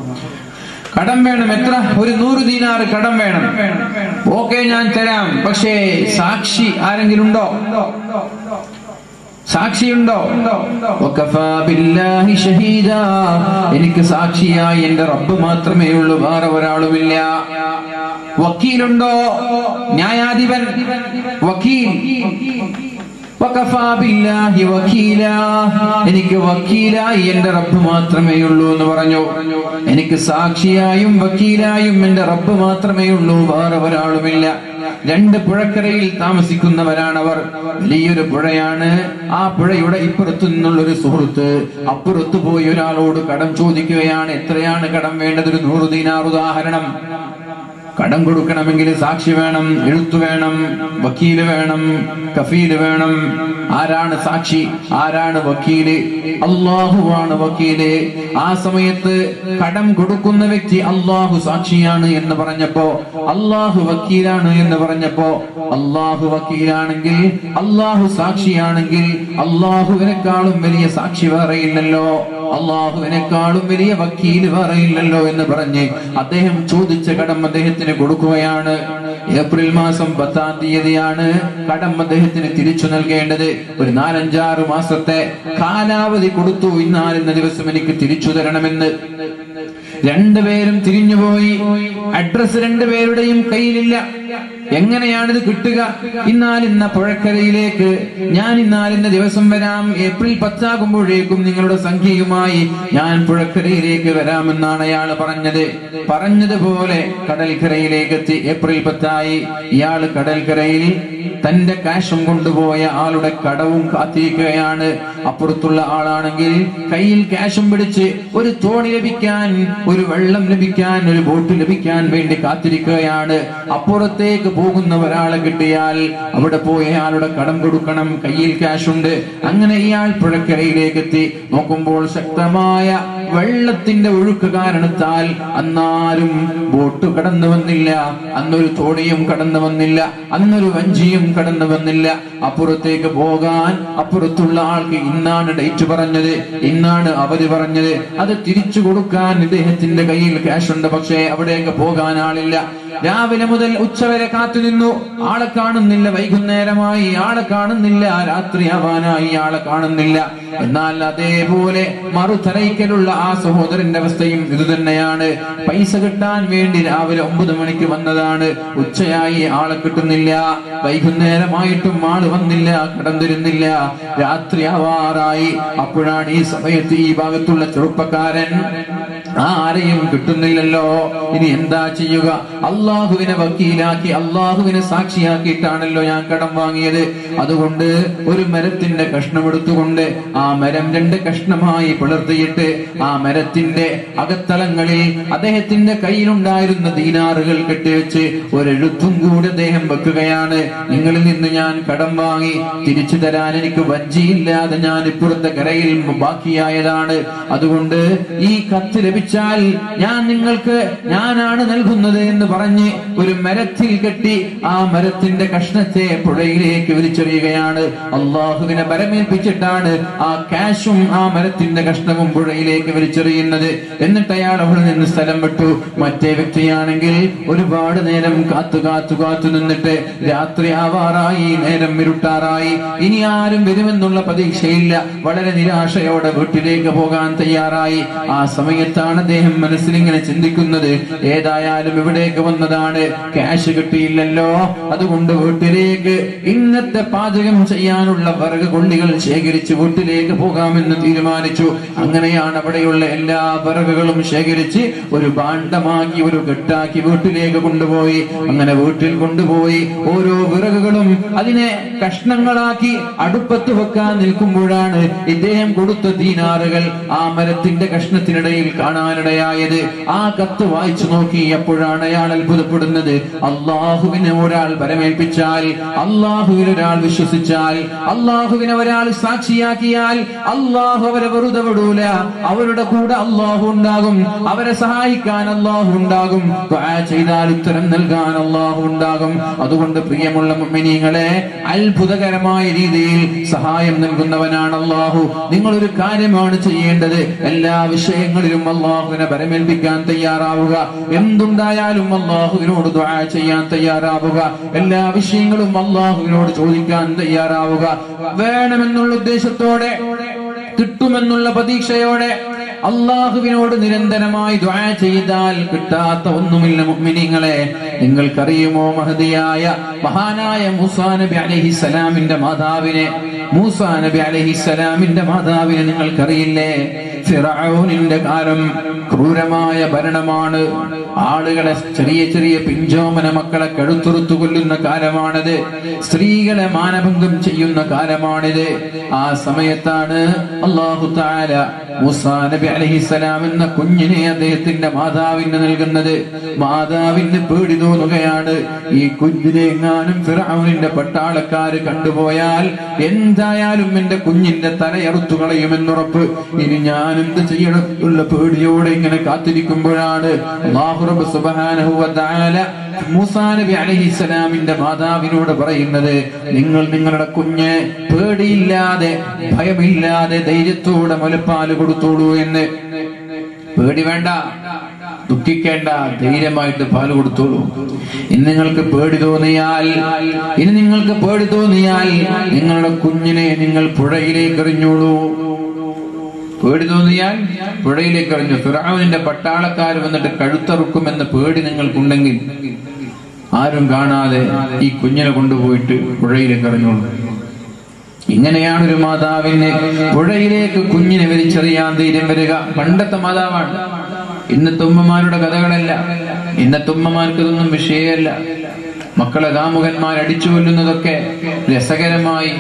കടം വേണം എത്ര ഒരു നൂറ് ദീനാറ് കടം വേണം ഓക്കെ ഞാൻ തരാം പക്ഷേ സാക്ഷി ആരെങ്കിലും ഉണ്ടോ സാക്ഷിയുണ്ടോ വകഫാ ബില്ലാഹി ഷഹീദാ എനിക്ക് സാക്ഷിയായി എന്റെ റബ്ബ് മാത്രമേ ഉള്ളൂ വേറെ ഒരാളുമില്ല വക്കീലുണ്ടോ ന്യായാധിപൻ വക്കീൽ വകഫാ ബില്ലാഹി വക്കീലാ. എനിക്ക് വക്കീലായി എന്റെ റബ്ബ് മാത്രമേ ഉള്ളൂ എന്ന് പറഞ്ഞു എനിക്ക് സാക്ഷിയായും വക്കീലായും എന്റെ റബ്ബ് മാത്രമേ ഉള്ളൂ വേറെ ഒരാളുമില്ല രണ്ട് പുഴക്കരയിൽ താമസിക്കുന്നവരാണവർ വലിയൊരു പുഴയാണ് ആ പുഴയുടെ ഇപ്പുറത്തു നിന്നുള്ള ഒരു സുഹൃത്ത് അപ്പുറത്ത് പോയി ഒരാളോട് കടം ചോദിക്കുകയാണ് എത്രയാണ് കടം വേണ്ടത് ഒരു നൂറ് ദീനാർ ഉദാഹരണം കടം കൊടുക്കണമെങ്കിൽ സാക്ഷി വേണം എഴുത്തു വേണം വക്കീല് വേണം കഫീല് വേണം ആരാണ് സാക്ഷി ആരാണ് വക്കീല് അള്ളാഹുവാണ് വക്കീല് ആ സമയത്ത് കടം കൊടുക്കുന്ന വ്യക്തി അള്ളാഹു സാക്ഷിയാണ് എന്ന് പറഞ്ഞപ്പോ അള്ളാഹു വക്കീലാണ് എന്ന് പറഞ്ഞപ്പോ അള്ളാഹു വക്കീലാണെങ്കിൽ അള്ളാഹു സാക്ഷിയാണെങ്കിൽ അള്ളാഹുവിനെക്കാളും വലിയ സാക്ഷി വേറെയില്ലല്ലോ അള്ളാഹുവിനെക്കാളും വലിയ വക്കീല് വേറെയില്ലല്ലോ എന്ന് പറഞ്ഞ് അദ്ദേഹം ചോദിച്ച കടം അദ്ദേഹത്തിന് കൊടുക്കുകയാണ് ഏപ്രിൽ മാസം പത്താം തീയതിയാണ് കടം അദ്ദേഹത്തിന് തിരിച്ചു നൽകേണ്ടത് ഒരു നാലഞ്ചാറ് മാസത്തെ കാലാവധി കൊടുത്തു ഇന്നാലിന്ന ദിവസം എനിക്ക് തിരിച്ചു തരണമെന്ന് രണ്ടുപേരും തിരിഞ്ഞുപോയി അഡ്രസ് രണ്ടുപേരുടെയും കയ്യിലില്ല എങ്ങനെയാണിത് കിട്ടുക ഇന്നാലിന്ന പുഴക്കരയിലേക്ക് ഞാൻ ഇന്നാലിന്ന ദിവസം വരാം ഏപ്രിൽ പത്താകുമ്പോഴേക്കും നിങ്ങളുടെ സംഖ്യയുമായി ഞാൻ പുഴക്കരയിലേക്ക് വരാമെന്നാണ് അയാൾ പറഞ്ഞത് പറഞ്ഞതുപോലെ കടൽക്കരയിലേക്ക് എത്തി ഏപ്രിൽ പത്തായി ഇയാൾ കടൽക്കരയിൽ തന്റെ കാശും കൊണ്ടുപോയ ആളുടെ കടവും കാത്തിരിക്കുകയാണ് അപ്പുറത്തുള്ള ആളാണെങ്കിൽ കയ്യിൽ ക്യാഷും പിടിച്ച് ഒരു തോണി ലഭിക്കാൻ ഒരു വെള്ളം ലഭിക്കാൻ ഒരു ബോട്ട് ലഭിക്കാൻ വേണ്ടി കാത്തിരിക്കുകയാണ് അപ്പുറത്തേക്ക് പോകുന്ന ഒരാളെ കിട്ടിയാൽ അവിടെ പോയി അയാളുടെ കടം കൊടുക്കണം കയ്യിൽ ക്യാഷ് ഉണ്ട് അങ്ങനെ ഇയാൾ പുഴക്കരയിലേക്ക് എത്തി നോക്കുമ്പോൾ ശക്തമായ വെള്ളത്തിന്റെ ഒഴുക്ക് കാരണത്താൽ അന്നാരും ബോട്ട് കടന്നു വന്നില്ല അന്നൊരു തോണിയും കടന്നു വന്നില്ല അന്നൊരു വഞ്ചിയും കടന്നു വന്നില്ല അപ്പുറത്തേക്ക് പോകാൻ അപ്പുറത്തുള്ള ആൾക്ക് ഇന്നാണ് ഡേറ്റ് പറഞ്ഞത് ഇന്നാണ് അവധി പറഞ്ഞത് അത് തിരിച്ചു കൊടുക്കാൻ ഇദ്ദേഹത്തിന്റെ കയ്യിൽ ക്യാഷ് ഉണ്ട് പക്ഷേ അവിടേക്ക് പോകാൻ ആളില്ല രാവിലെ മുതൽ ഉച്ചവരെ കാത്തു നിന്നു ആളെ കാണുന്നില്ല വൈകുന്നേരമായി ആളെ കാണുന്നില്ല രാത്രിയാവാനായി ആളെ കാണുന്നില്ല എന്നാൽ അതേപോലെ മറുതലയ്ക്കലുള്ള ആ സഹോദരന്റെ അവസ്ഥയും ഇത് തന്നെയാണ് പൈസ കിട്ടാൻ വേണ്ടി രാവിലെ ഒമ്പത് മണിക്ക് വന്നതാണ് ഉച്ചയായി ആളെ കിട്ടുന്നില്ല വൈകുന്നേരമായിട്ടും ആള് വന്നില്ല കടം തരുന്നില്ല രാത്രിയാവാറായി അപ്പോഴാണ് ഈ സമയത്ത് ഈ ഭാഗത്തുള്ള ചെറുപ്പക്കാരൻ ആരെയും കിട്ടുന്നില്ലല്ലോ ഇനി എന്താ ചെയ്യുക അള്ളാഹുവിനെ വക്കീലാക്കി അള്ളാഹുവിനെ സാക്ഷിയാക്കിയിട്ടാണല്ലോ ഞാൻ കടം വാങ്ങിയത് അതുകൊണ്ട് ഒരു മരത്തിന്റെ കഷ്ണം എടുത്തുകൊണ്ട് ആ മരം രണ്ട് കഷ്ണമായി പിളർത്തിയിട്ട് ആ മരത്തിന്റെ അകത്തളങ്ങളിൽ അദ്ദേഹത്തിന്റെ കയ്യിലുണ്ടായിരുന്ന ദീനാറുകൾ കെട്ടിവെച്ച് ഒരെഴുത്തും കൂടി അദ്ദേഹം വെക്കുകയാണ് നിങ്ങളിൽ നിന്ന് ഞാൻ കടം വാങ്ങി തിരിച്ചു തരാൻ എനിക്ക് വഞ്ചിയില്ലാതെ ഞാൻ ഇപ്പുറത്തെ കരയിൽ ബാക്കിയായതാണ് അതുകൊണ്ട് ഈ കത്ത് ലഭിച്ചാൽ ഞാൻ നിങ്ങൾക്ക് ഞാനാണ് നൽകുന്നത് എന്ന് പറഞ്ഞ് ഒരു മരത്തിൽ കെട്ടി ആ മരത്തിന്റെ കഷ്ണത്തെ പുഴയിലേക്ക് വലിച്ചെറിയുകയാണ് അള്ളാഹുവിനെ ബലമേൽപ്പിച്ചിട്ടാണ് ആ കാശും ആ മരത്തിന്റെ കഷ്ണവും പുഴയിലേക്ക് വലിച്ചെറിയുന്നത് എന്നിട്ട് അയാൾ അവിടെ നിന്ന് സ്ഥലം വിട്ടു മറ്റേ വ്യക്തിയാണെങ്കിൽ ഒരുപാട് നേരം കാത്തു കാത്തു കാത്തു നിന്നിട്ട് രാത്രി ആവാറായി നേരം ഇരുട്ടാറായി ഇനി ആരും വരുമെന്നുള്ള പ്രതീക്ഷയില്ല വളരെ നിരാശയോടെ വീട്ടിലേക്ക് പോകാൻ തയ്യാറായി ആ സമയത്താണ് അദ്ദേഹം മനസ്സിൽ ഇങ്ങനെ ചിന്തിക്കുന്നത് ഏതായാലും ഇവിടേക്ക് വന്നതാണ് ക്യാഷ് കിട്ടിയില്ലല്ലോ അതുകൊണ്ട് വീട്ടിലേക്ക് ഇന്നത്തെ പാചകം ചെയ്യാനുള്ള വിറക് കൊള്ളികൾ ശേഖരിച്ച് വീട്ടിലേക്ക് പോകാമെന്ന് തീരുമാനിച്ചു അങ്ങനെയാണ് അവിടെയുള്ള എല്ലാ വിറകുകളും ശേഖരിച്ച് ഒരു ഭാണ്ഡമാക്കി ഒരു കെട്ടാക്കി വീട്ടിലേക്ക് കൊണ്ടുപോയി അങ്ങനെ വീട്ടിൽ കൊണ്ടുപോയി ഓരോ വിറകുകളും അതിനെ കഷ്ണങ്ങളാക്കി അടുപ്പത്ത് വെക്കാൻ നിൽക്കുമ്പോഴാണ് ഇദ്ദേഹം കൊടുത്ത ദീനാറുകൾ ആ മരത്തിന്റെ കഷ്ണത്തിനിടയിൽ കാണാനിടയായത് ആ കത്ത് വായിച്ചു നോക്കിയപ്പോഴാണ് അയാൾ അത്ഭുതപ്പെടുന്നത് അള്ളാഹുവിനെ ഒരാൾ പരമേൽപ്പിച്ചാൽ അള്ളാഹുവിൽ ഒരാൾ വിശ്വസിച്ചാൽ അള്ളാഹുവിനെ ഒരാൾ സാക്ഷിയാക്കിയാൽ അള്ളാഹു അവരെ വെറുതെ വിടൂല അവരുടെ കൂടെ അള്ളാഹു ഉണ്ടാകും അവരെ സഹായിക്കാൻ അള്ളാഹു ഉണ്ടാകും ദുആ ചെയ്താൽ ഉത്തരം നൽകാൻ അള്ളാഹു ഉണ്ടാകും അതുകൊണ്ട് പ്രിയമുള്ള മുഅ്മിനീങ്ങളെ അത്ഭുതകരമായ രീതിയിൽ സഹായം നൽകുന്നവനാണ് അള്ളാഹു നിങ്ങൾ ഒരു കാര്യമാണ് ചെയ്യേണ്ടത് എല്ലാ വിഷയങ്ങളിലും അള്ളാഹു അള്ളാഹുവിനെ പരമേൽപ്പിക്കാൻ തയ്യാറാവുക എന്തുണ്ടായാലും അള്ളാഹുവിനോട് ദുആ ചെയ്യാൻ തയ്യാറാവുക എല്ലാ വിഷയങ്ങളും അള്ളാഹുവിനോട് ചോദിക്കാൻ തയ്യാറാവുക വേണമെന്നുള്ള ഉദ്ദേശത്തോടെ കിട്ടുമെന്നുള്ള പ്രതീക്ഷയോടെ അള്ളാഹുവിനോട് നിരന്തരമായി ദ്വാ ചെയ്താൽ കിട്ടാത്ത ഒന്നുമില്ല മുഅ്മിനീങ്ങളെ നിങ്ങൾക്കറിയുമോ മഹതിയായ മഹാനായ മൂസാ നബി അലൈഹിസ്സലാമിന്റെ മാതാവിനെ മൂസാ നബി അലൈഹിസ്സലാമിന്റെ മാതാവിനെ നിങ്ങൾക്കറിയില്ലേ ഫിറഔനിന്റെ കാലം ക്രൂരമായ ഭരണമാണ് ആളുകളെ ചെറിയ ചെറിയ പിഞ്ചോമന മക്കളെ കഴുത്തുറുത്തു കൊല്ലുന്ന കാലമാണിത് സ്ത്രീകളെ മാനഭംഗം ചെയ്യുന്ന കാലമാണിത് ആ സമയത്താണ് അള്ളാഹു താല മൂസാ നബി അലഹിസലാം എന്ന കുഞ്ഞിനെ അദ്ദേഹത്തിന്റെ മാതാവിന് നൽകുന്നത് മാതാവിന് പേടി തോന്നുകയാണ് ഈ കുഞ്ഞിനെ എങ്ങാനും ഫിറൌനിന്റെ പട്ടാളക്കാര് കണ്ടുപോയാൽ എന്തായാലും എന്റെ കുഞ്ഞിന്റെ തലയറുത്തു കളയുമെന്നുറപ്പ് ഇനി ഞാൻ എന്ത് ചെയ്യണം ഉള്ള പേടിയോടെ ഇങ്ങനെ കാത്തിരിക്കുമ്പോഴാണ് അല്ലാഹു റബ്ബ് സുബ്ഹാനഹു വ തആല മൂസാ നബി അലൈഹിസ്സലാമിന്റെ മാതാവിനോട് പറയുന്നത് നിങ്ങൾ നിങ്ങളുടെ കുഞ്ഞ് പേടിയില്ലാതെ ഭയമില്ലാതെ ധൈര്യത്തോടെ മുലപ്പാല് കൊടുത്തോളൂ എന്ന് പേടി വേണ്ട ദുഃഖിക്കേണ്ട ധൈര്യമായിട്ട് പാല് കൊടുത്തോളൂ ഇനി നിങ്ങൾക്ക് പേടി തോന്നിയാൽ ഇനി നിങ്ങൾക്ക് പേടി തോന്നിയാൽ നിങ്ങളുടെ കുഞ്ഞിനെ നിങ്ങൾ പുഴയിലേക്ക് എറിഞ്ഞോളൂ പേടി തോന്നിയാൽ പുഴയിലേക്ക് എറിഞ്ഞു ഫിറാവിന്റെ പട്ടാളക്കാർ വന്നിട്ട് കഴുത്തറുക്കുമെന്ന പേടി നിങ്ങൾക്കുണ്ടെങ്കിൽ ആരും കാണാതെ ഈ കുഞ്ഞിനെ കൊണ്ടുപോയിട്ട് പുഴയിലേക്ക് എറിഞ്ഞോളൂ ഇങ്ങനെയാണ് ഒരു മാതാവിന് പുഴയിലേക്ക് കുഞ്ഞിനെ വലിച്ചെറിയാൻ ധൈര്യം വരിക പണ്ടത്തെ മാതാവാണ് ഇന്നത്തെ ഉമ്മമാരുടെ കഥകളല്ല ഇന്നത്തെ ഉമ്മമാർക്ക് ഇതൊന്നും വിഷയമല്ല മക്കളെ കാമുകന്മാർ അടിച്ചു കൊല്ലുന്നതൊക്കെ രസകരമായി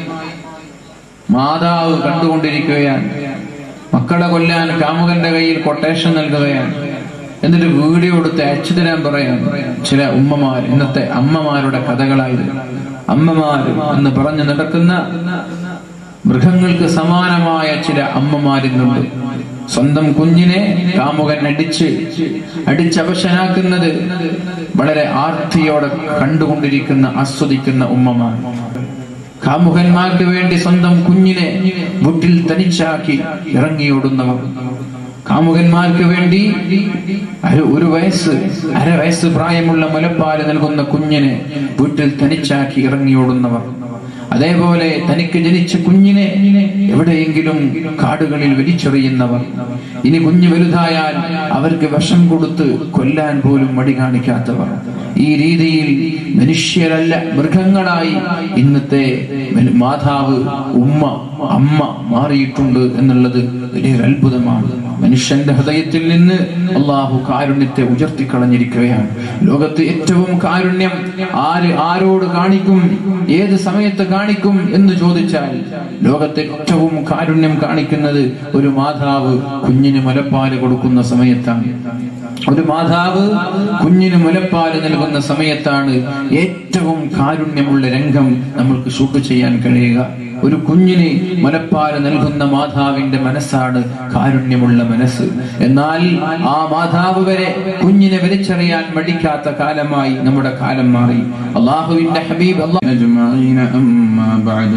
മാതാവ് കണ്ടുകൊണ്ടിരിക്കുകയാണ് മക്കളെ കൊല്ലാൻ കാമുകന്റെ കയ്യിൽ കൊട്ടേഷൻ നൽകുകയാണ് എന്നിട്ട് വീഡിയോ എടുത്ത് അയച്ചു തരാൻ പറയാൻ ചില ഉമ്മമാർ ഇന്നത്തെ അമ്മമാരുടെ കഥകളായത് അമ്മമാർ എന്ന് പറഞ്ഞു നടക്കുന്ന മൃഗങ്ങൾക്ക് സമാനമായ ചില അമ്മമാരിന്നുണ്ട് സ്വന്തം കുഞ്ഞിനെ കാമുകൻ അടിച്ച് അടിച്ചവശനാക്കുന്നത് വളരെ ആർത്തിയോടെ കണ്ടുകൊണ്ടിരിക്കുന്ന ആസ്വദിക്കുന്ന ഉമ്മമാർ കാമുകന്മാർക്ക് വേണ്ടി സ്വന്തം കുഞ്ഞിനെ വീട്ടിൽ തനിച്ചാക്കി ഇറങ്ങിയോടുന്നവർ കാമുകന്മാർക്ക് വേണ്ടി ഒരു- ഒരു വയസ്സ് അര വയസ്സ് പ്രായമുള്ള മുലപ്പാല് നൽകുന്ന കുഞ്ഞിനെ വീട്ടിൽ തനിച്ചാക്കി ഇറങ്ങിയോടുന്നവർ അതേപോലെ തനിക്ക് ജനിച്ച കുഞ്ഞിനെ എവിടെയെങ്കിലും കാടുകളിൽ വലിച്ചെറിയുന്നവർ ഇനി കുഞ്ഞ് വലുതായാൽ അവർക്ക് വിഷം കൊടുത്ത് കൊല്ലാൻ പോലും മടി കാണിക്കാത്തവർ ഈ രീതിയിൽ മനുഷ്യരല്ല മൃഗങ്ങളായി ഇന്നത്തെ മന- മാതാവ് ഉമ്മ അമ്മ മാറിയിട്ടുണ്ട് എന്നുള്ളത് വലിയൊരു അത്ഭുതമാണ് മനുഷ്യന്റെ ഹൃദയത്തിൽ നിന്ന് അള്ളാഹു കാരുണ്യത്തെ ഉയർത്തിക്കളഞ്ഞിരിക്കുകയാണ് ലോകത്ത് ഏറ്റവും കാരുണ്യം ആര് ആരോട് കാണിക്കും ഏത് സമയത്ത് കാണിക്കും എന്ന് ചോദിച്ചാൽ ലോകത്തെ ഏറ്റവും കാരുണ്യം കാണിക്കുന്നത് ഒരു മാതാവ് കുഞ്ഞിന് മുലപ്പാല് കൊടുക്കുന്ന സമയത്താണ് ഒരു മാതാവ് കുഞ്ഞിന് മുലപ്പാല് നൽകുന്ന സമയത്താണ് ഏറ്റവും കാരുണ്യമുള്ള രംഗം നമ്മൾക്ക് ഷൂട്ട് ചെയ്യാൻ കഴിയുക ഒരു കുഞ്ഞിന് മുലപ്പാല് നൽകുന്ന മാതാവിന്റെ മനസ്സാണ് കാരുണ്യമുള്ള മനസ്സ് എന്നാൽ ആ മാതാവ് വരെ കുഞ്ഞിനെ വലിച്ചെറിയാൻ മടിക്കാത്ത കാലമായി നമ്മുടെ കാലം മാറി അള്ളാഹുവിന്റെ ഹബീബ് അല്ലാഹ് أجمعين أما بعد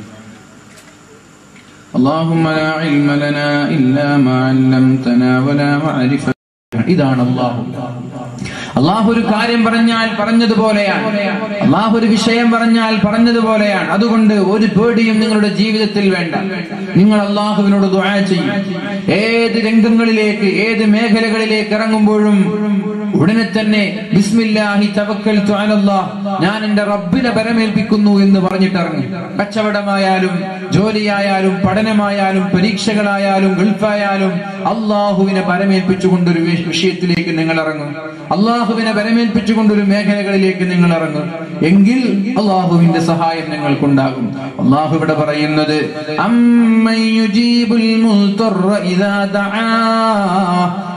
اللهم لا علم لنا إلا ما علمتنا ولا معرفة ഇതാണ് അള്ളാഹു അള്ളാഹു ഒരു കാര്യം പറഞ്ഞാൽ പറഞ്ഞതുപോലെയാണ് അള്ളാഹു ഒരു വിഷയം പറഞ്ഞാൽ പറഞ്ഞതുപോലെയാണ് അതുകൊണ്ട് ഒരു പേടിയും നിങ്ങളുടെ ജീവിതത്തിൽ വേണ്ട നിങ്ങൾ അള്ളാഹുവിനോട് ദുആ ചെയ്യും ഏത് രംഗങ്ങളിലേക്ക് ഏത് മേഖലകളിലേക്ക് ഇറങ്ങുമ്പോഴും ഉടനെ തന്നെ ബിസ്മില്ലാഹി തവക്കൽതു അലല്ലാഹ് ഞാൻ എന്റെ റബ്ബിനെ പരമേൽപ്പിക്കുന്നു എന്ന് പറഞ്ഞിട്ട് ഇറങ്ങും കച്ചവടമായാലും ജോലിയായാലും പഠനമായാലും പരീക്ഷകളായാലും ഗൾഫായാലും അള്ളാഹുവിനെ പരമേൽപ്പിച്ചുകൊണ്ടൊരു വി- വിഷയത്തിലേക്ക് നിങ്ങൾ ഇറങ്ങും അള്ളാഹുവിനെ പരമേൽപ്പിച്ചുകൊണ്ടൊരു മേഖലകളിലേക്ക് നിങ്ങൾ ഇറങ്ങും എങ്കിൽ അള്ളാഹുവിന്റെ സഹായം നിങ്ങൾക്കുണ്ടാകും അള്ളാഹു ഇവിടെ പറയുന്നത് അമ്മൻ യുജീബുൽ മുൽത്തറ ഇദാ ദആ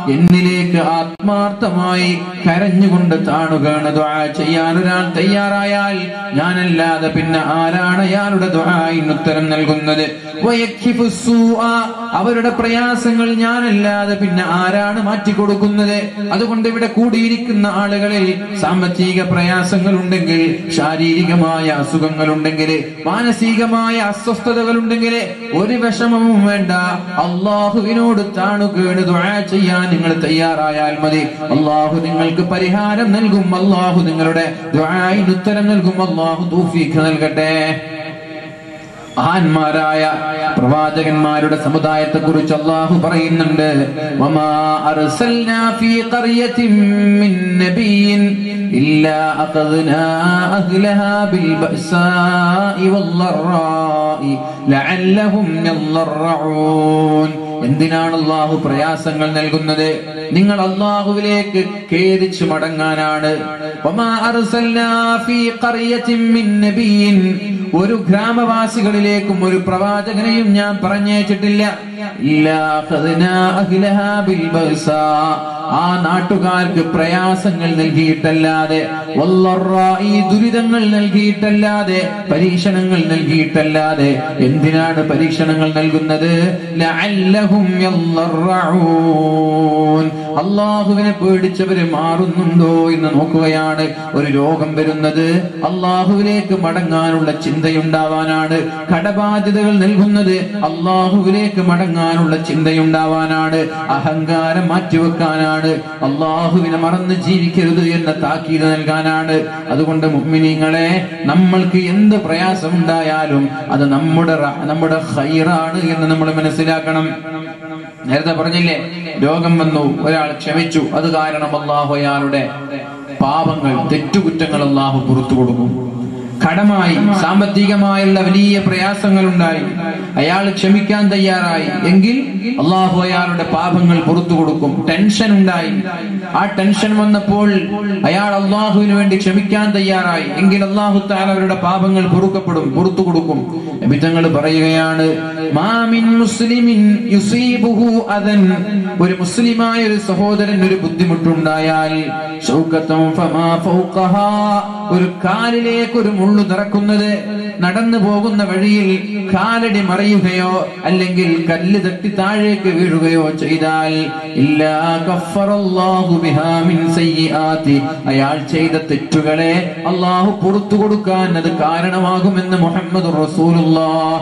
എന്നിലേക്ക് ആത്മാർത്ഥമായി കരഞ്ഞുകൊണ്ട് താണുകയാണ് ദുആ ചെയ്യാൻ ഒരാൾ തയ്യാറായാൽ ഞാനല്ലാതെ പിന്നെ ആരാണ് അയാളുടെ ദുആയിന് ഉത്തരം നൽകുന്നത് വയക്കിഫു സൂഅ, അവരുടെ പ്രയാസങ്ങൾ ഞാനല്ലാതെ പിന്നെ ആരാണ് മാറ്റിക്കൊടുക്കുന്നത് അതുകൊണ്ട് ഇവിടെ കൂടിയിരിക്കുന്ന ആളുകളിൽ സാമ്പത്തിക പ്രയാസങ്ങൾ ഉണ്ടെങ്കിൽ ശാരീരികമായ അസുഖങ്ങൾ ഉണ്ടെങ്കിൽ മാനസികമായ അസ്വസ്ഥതകൾ ഉണ്ടെങ്കിൽ ഒരു വിഷമവും വേണ്ട അള്ളാഹുവിനോട് താണുകേണ് ദുആ ചെയ്യാൻ നിങ്ങൾ തയ്യാറായാൽ മതി അള്ളാഹു നിങ്ങൾക്ക് പരിഹാരം നൽകും അള്ളാഹു നിങ്ങളുടെ ദുആയിന് ഉത്തരം നൽകും അള്ളാഹു തൗഫീഖ് നൽകട്ടെ മഹാന്മാരായ പ്രവാചകന്മാരുടെ സമുദായത്തെ കുറിച്ച് അള്ളാഹു പറയുന്നുണ്ട് വമാ അർസൽനാ ഫീ ഖർയത്തിൻ മിൻ നബിയ്യിൻ ഇല്ലാ അഖദ്നാ അഹ്ലഹാ ബിൽ ബഅസാഇ വല്ലറാഇ ലഅല്ലഹും യضرعون എന്തിനാണ് അള്ളാഹു പ്രയാസങ്ങൾ നൽകുന്നത് നിങ്ങൾ അള്ളാഹുവിലേക്ക് ഖേദിച്ചു മടങ്ങാനാണ് വമാ അർസൽനാ ഫീ ഖർയത്തിൻ മിൻ നബിയ്യിൻ ഒരു ഗ്രാമവാസികളിലേക്കും ഒരു പ്രവാചകനെയും ഞാൻ പറഞ്ഞയച്ചിട്ടില്ല ഇല്ലാ ഖദ്നാ അഹ്ലഹാ ബിൽ ബഅസാ. ആ നാട്ടുകാർക്ക് പ്രയാസങ്ങൾ നൽകിയിട്ടല്ലാതെ വല്ലറാഇ ദുരിതങ്ങൾ നൽകിയിട്ടല്ലാതെ പരീക്ഷണങ്ങൾ നൽകിയിട്ടല്ലാതെ എന്തിനാണ് പരീക്ഷണങ്ങൾ നൽകുന്നത് ലഅല്ലഹും യضرعون അള്ളാഹുവിനെ പേടിച്ചവര് മാറുന്നുണ്ടോ എന്ന് നോക്കുകയാണ് ഒരു രോഗം വരുന്നത് അള്ളാഹുവിലേക്ക് മടങ്ങാനുള്ള ചിന്തയുണ്ടാവാനാണ് കടബാധ്യതകൾ നൽകുന്നത് അള്ളാഹുവിലേക്ക് മടങ്ങാനുള്ള ചിന്തയുണ്ടാവാനാണ് അഹങ്കാരം മാറ്റിവെക്കാനാണ് അള്ളാഹുവിനെ മറന്ന് ജീവിക്കരുത് എന്ന താക്കീത് നൽകാനാണ് അതുകൊണ്ട് മുഅ്മിനീങ്ങളെ നമ്മൾക്ക് എന്ത് പ്രയാസം ഉണ്ടായാലും അത് നമ്മുടെ റ- നമ്മുടെ ഹൈറാണ് എന്ന് നമ്മൾ മനസ്സിലാക്കണം നേരത്തെ പറഞ്ഞില്ലേ രോഗം വന്നു ഒരാൾ ക്ഷമിച്ചു അത് കാരണം അള്ളാഹു അയാളുടെ പാപങ്ങൾ തെറ്റുകുറ്റങ്ങൾ അള്ളാഹു പുറത്തു കൊടുക്കും കടമായി സാമ്പത്തികമായുള്ള വലിയ പ്രയാസങ്ങൾ ഉണ്ടായി അയാൾ ക്ഷമിക്കാൻ തയ്യാറായി എങ്കിൽ അള്ളാഹു അയാളുടെ പാപങ്ങൾ പുറത്തു കൊടുക്കും ടെൻഷൻ ഉണ്ടായി ആ ടെൻഷൻ വന്നപ്പോൾ അയാൾ അള്ളാഹുവിന് വേണ്ടി ക്ഷമിക്കാൻ തയ്യാറായി എങ്കിൽ അള്ളാഹു താല അവരുടെ പാപങ്ങൾ പൊറുക്കപ്പെടും പുറത്തു കൊടുക്കും നബിതങ്ങൾ പറയുകയാണ് മാമിൻ മുസ്ലിമിൻ യുസീബുഹു അദൻ ഒരു മുസ്ലിമായ ഒരു സഹോദരൻ ഒരു ബുദ്ധിമുട്ടുണ്ടായാൽ ശൗക്കത്തും ഫമാ ഫൗഖഹാ ഒരു കാലിലേക്ക് ഒരു മുള്ളു നിറക്കുന്നത് നടന്നു പോകുന്ന വഴിയിൽ കാലടി മറിയുകയോ അല്ലെങ്കിൽ കല്ല് തട്ടി താഴേക്ക് വീഴുകയോ ചെയ്താൽ ഇല്ലാ കഫറല്ലാഹു ബിഹാ മിൻ സയ്യിആതി അയാൾ ചെയ്ത തെറ്റുകളെ അള്ളാഹു പുറത്തു കൊടുക്കാൻ അത് കാരണമാകുമെന്ന് മുഹമ്മദ് റസൂലുള്ളാഹ്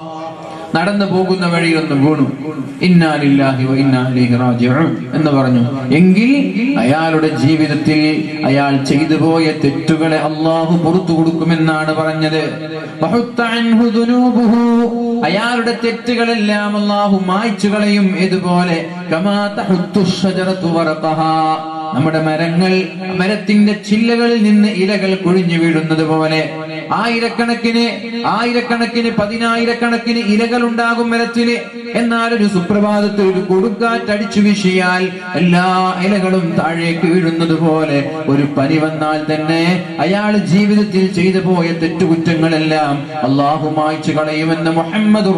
നടന്നു പോകുന്ന വഴിയിൽ ഒന്ന് വീണു ഇന്നാലില്ലാഹി വ ഇന്നാ ഇലൈഹി റാജിഊൻ എന്ന് പറഞ്ഞു എങ്കിൽ അയാളുടെ ജീവിതത്തിൽ അയാൾ ചെയ്തു പോയ തെറ്റുകളെ അള്ളാഹു പുറത്തു കൊടുക്കുമെന്നാണ് പറഞ്ഞത് വഹുത്ത അൻഹു ദുനൂബുഹു. അയാളുടെ തെറ്റുകളെല്ലാം അള്ളാഹു മായ്ച്ചു കളയും ഇതുപോലെ കമാ തഹുത്തു ഷജറത്തു വറഖഹാ. നമ്മുടെ മരങ്ങൾ മരത്തിന്റെ ചില്ലകളിൽ നിന്ന് ഇലകൾ കൊഴിഞ്ഞു വീഴുന്നത് പോലെ ആയിരക്കണക്കിന് ആയിരക്കണക്കിന് പതിനായിരക്കണക്കിന് ഇലകൾ ഉണ്ടാകും മരത്തിന് എന്നാൽ ഒരു സുപ്രഭാതത്തിൽ ഒരു കൊടുങ്കാറ്റ് അടിച്ചു വീശിയാൽ എല്ലാ ഇലകളും താഴേക്ക് വീഴുന്നത് പോലെ ഒരു പനി വന്നാൽ തന്നെ അയാൾ ജീവിതത്തിൽ ചെയ്തു പോയ തെറ്റുകുറ്റങ്ങളെല്ലാം അള്ളാഹു മായ്ച്ചു കളയുമെന്ന് മുഹമ്മദ്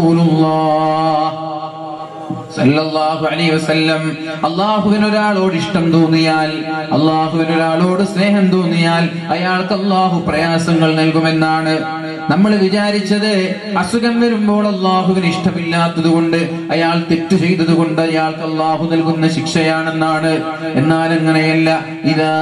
റസൂലുള്ളാഹ് സല്ലല്ലാഹു അലൈഹി വസല്ലം അള്ളാഹുവിന് ഒരാളോട് ഇഷ്ടം തോന്നിയാൽ അള്ളാഹുവിന് ഒരാളോട് സ്നേഹം തോന്നിയാൽ അയാൾക്ക് അള്ളാഹു പ്രയാസങ്ങൾ നൽകുമെന്നാണ് നമ്മൾ വിചാരിച്ചത് അസുഖം വരുമ്പോൾ അള്ളാഹുവിന് ഇഷ്ടമില്ലാത്തത് കൊണ്ട് അയാൾ തെറ്റ് ചെയ്തത് കൊണ്ട് അയാൾക്ക് അള്ളാഹു നൽകുന്ന ശിക്ഷയാണെന്നാണ് എന്നാൽ അങ്ങനെയല്ല ഇതാ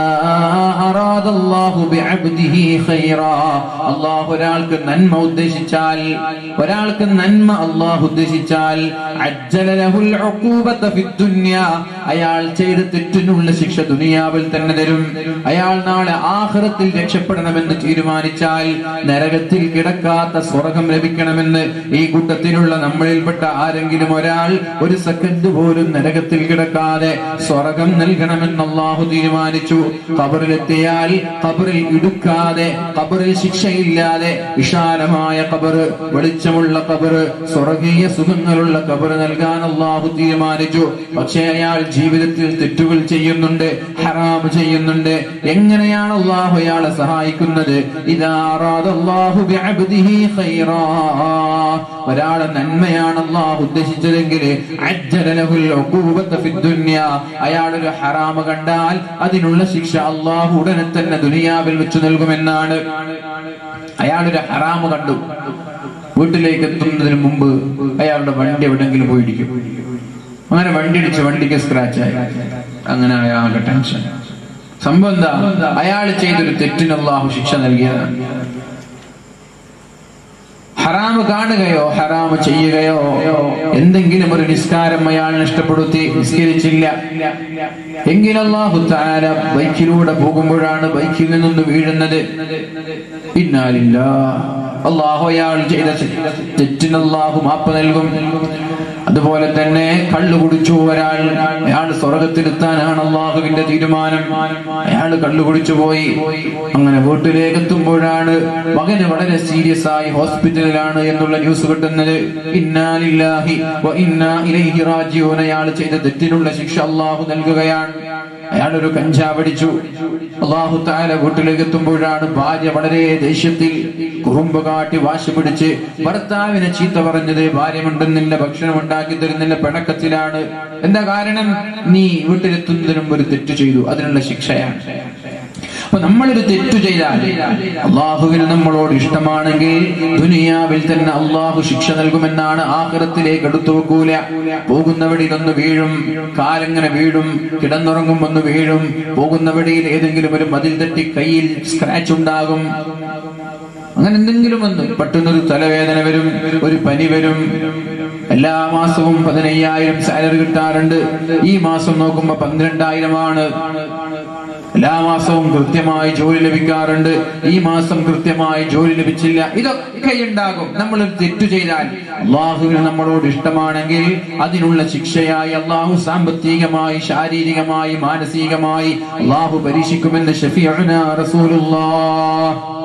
അറാദല്ലാഹു ബിഅബ്ദിഹി ഖൈറാ അള്ളാഹു ഒരാൾക്ക് നന്മ ഉദ്ദേശിച്ചാൽ ഒരാൾക്ക് നന്മ അള്ളാഹു ഉദ്ദേശിച്ചാൽ അജ്ജല ലഹുൽ ഉഖൂബത ഫിദ്ദുനിയ അയാൾ ചെയ്ത തെറ്റിനുള്ള ശിക്ഷ ദുനിയാവിൽ തന്നെ തരും അയാൾ നാളെ ആഖിറത്തിൽ രക്ഷപ്പെടണമെന്ന് തീരുമാനിച്ചാൽ നരകത്തിൽ കിടക്കാത്ത സ്വർഗം ലഭിക്കണമെന്ന് ഈ കൂട്ടത്തിലുള്ള നമ്മളിൽപ്പെട്ട ആരെങ്കിലും ഒരാൾ ഒരു സെക്കൻഡ് പോലും നരകത്തിൽ കിടക്കാതെ സ്വർഗം നൽകണമെന്ന് അള്ളാഹു തീരുമാനിച്ചു ഖബറിലെത്തിയാൽ ഖബറിൽ ഇടുക്കാതെ ഖബറിൽ ശിക്ഷയില്ലാതെ വിശാലമായ ഖബറ് വെളിച്ചമുള്ള ഖബറ് സ്വർഗീയ സുഖങ്ങളുള്ള ഖബറ് നൽകാൻ അള്ളാഹു തീരുമാനിച്ചു പക്ഷേ അയാൾ ജീവിതത്തിൽ തെറ്റുകൾ ചെയ്യുന്നുണ്ട് ഹറാം ചെയ്യുന്നുണ്ട് എങ്ങനെയാണ് അള്ളാഹു അയാളെ സഹായിക്കുന്നത് ഇതാ അറാദല്ലാഹു ബിഅബ്ദിഹി ഖൈറാ ഒരാളെ നന്മയാണ് അള്ളാഹു ഉദ്ദേശിച്ചതെങ്കിൽ അജ്ജല ലഹുൽ ഉഖൂബത ഫിദ് ദുനിയ അയാൾ ഒരു ഹറാമ് കണ്ടാൽ അതിനുള്ള ശിക്ഷ അള്ളാഹു ഉടനെ തന്നെ ദുനിയാവിൽ വെച്ച് നൽകുമെന്നാണ് അയാൾ ഒരു ഹറാമ് കണ്ടു വീട്ടിലേക്ക് എത്തുന്നതിന് മുമ്പ് അയാളുടെ വണ്ടി എവിടെങ്കിലും പോയിരിക്കും അങ്ങനെ വണ്ടി ഇടിച്ച് വണ്ടിക്ക് സ്ക്രാച്ച് ആയി അങ്ങനെ അയാളുടെ ടെൻഷൻ സംഭവം എന്താ അയാൾ ചെയ്തൊരു തെറ്റിന് അള്ളാഹു ശിക്ഷ നൽകിയതാണ് ഹറാമ് കാണുകയോ ഹറാമ് ചെയ്യുകയോ എന്തെങ്കിലും ഒരു നിസ്കാരം അയാൾ നഷ്ടപ്പെടുത്തി നിസ്കരിച്ചില്ല എങ്കിൽ അള്ളാഹു താര ബൈക്കിലൂടെ പോകുമ്പോഴാണ് ബൈക്കിൽ നിന്നൊന്ന് വീഴുന്നത് ഇന്നാലില്ല അള്ളാഹു അയാൾ ചെയ്ത തെറ്റിന് അള്ളാഹു മാപ്പ് നൽകും അതുപോലെ തന്നെ കള്ളു കുടിച്ചു ഒരാൾ അയാൾ സ്വർഗത്തിലെത്താനാണ് അള്ളാഹുവിന്റെ തീരുമാനം അയാൾ കള്ളു കുടിച്ചു പോയി അങ്ങനെ വീട്ടിലേക്ക് എത്തുമ്പോഴാണ് മകന് വളരെ സീരിയസ് ആയി ഹോസ്പിറ്റലിലാണ് എന്നുള്ള ന്യൂസ് കിട്ടുന്നത് ഇന്നാലില്ലാഹി വ ഇന്നാ ഇലൈഹി റാജിഊൻ അയാൾ ചെയ്ത തെറ്റിനുള്ള ശിക്ഷ അള്ളാഹു നൽകുകയാണ് അയാൾ ഒരു കഞ്ചാവ് അടിച്ചു അള്ളാഹു താല വീട്ടിലേക്ക് എത്തുമ്പോഴാണ് ഭാര്യ വളരെ ദേഷ്യത്തിൽ കുറുമ്പ് കാട്ടി വാശി പിടിച്ച് ഭർത്താവിനെ ചീത്ത പറഞ്ഞത് ഭാര്യ മിണ്ടുന്നില്ല ഭക്ഷണം ഉണ്ടാക്കി തരുന്നില്ല പിണക്കത്തിലാണ് എന്താ കാരണം നീ വീട്ടിലെത്തുന്നതിനും ഒരു തെറ്റ് ചെയ്തു അതിനുള്ള ശിക്ഷയാണ് അപ്പൊ നമ്മളൊരു തെറ്റു ചെയ്താൽ അള്ളാഹുവിന് നമ്മളോട് ഇഷ്ടമാണെങ്കിൽ ദുനിയാവിൽ തന്നെ അള്ളാഹു ശിക്ഷ നൽകുമെന്നാണ് ആഹ്റത്തിലേക്ക് എടുത്തു വെക്കൂല പോകുന്നവടിയിൽ ഒന്ന് വീഴും കാലെങ്ങനെ വീഴും കിടന്നുറങ്ങും ഒന്ന് വീഴും പോകുന്നവടിയിൽ ഏതെങ്കിലും ഒരു മതിൽ തട്ടി കയ്യിൽ സ്ക്രാച്ച് ഉണ്ടാകും അങ്ങനെ എന്തെങ്കിലും ഒന്ന് പെട്ടെന്നൊരു തലവേദന വരും ഒരു പനി വരും എല്ലാ മാസവും പതിനയ്യായിരം സാലറി കിട്ടാറുണ്ട് ഈ മാസം നോക്കുമ്പോ പന്ത്രണ്ടായിരമാണ് എല്ലാ മാസവും കൃത്യമായി ജോലി ലഭിക്കാറുണ്ട് ഈ മാസം കൃത്യമായി ജോലി ലഭിച്ചില്ല ഇതൊക്കെ ഉണ്ടാകും നമ്മൾ ഒരു തെറ്റു ചെയ്താൽ അള്ളാഹുവിന് നമ്മളോട് ഇഷ്ടമാണെങ്കിൽ അതിനുള്ള ശിക്ഷയായി അള്ളാഹു സാമ്പത്തികമായി ശാരീരികമായി മാനസികമായി അള്ളാഹു പരീക്ഷിക്കുമെന്ന് ഷഫീഅന റസൂലുള്ളാഹ്